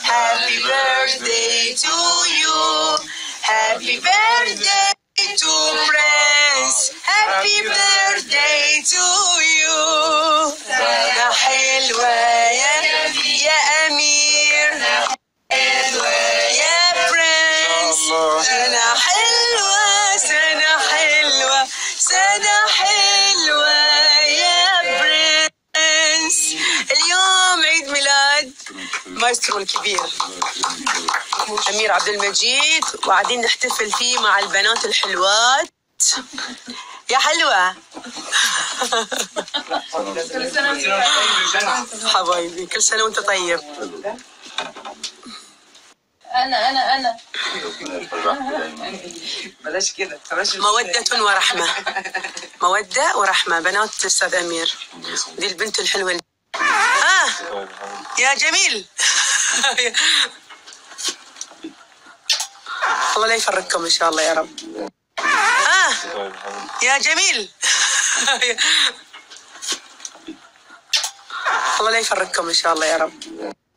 Happy birthday to you. Happy birthday to Prince. Happy birthday to you. سنة حلوة يا يا أمير حلوة يا برنس سنة حلوة سنة حلوة سنة حلوة يا برنس اليوم عيد ميلاد مايسترو الكبير أمير عبد المجيد وقاعدين نحتفل فيه مع البنات الحلوات يا حلوة حبايبي كل سنة وانت طيب انا انا انا بلاش كده بلاش مودة ورحمة مودة ورحمة بنات أستاذ أمير دي البنت الحلوة اللي- آه يا جميل الله لا يفرقكم إن شاء الله يا رب آه يا جميل الله لا يفرقكم إن شاء الله يا رب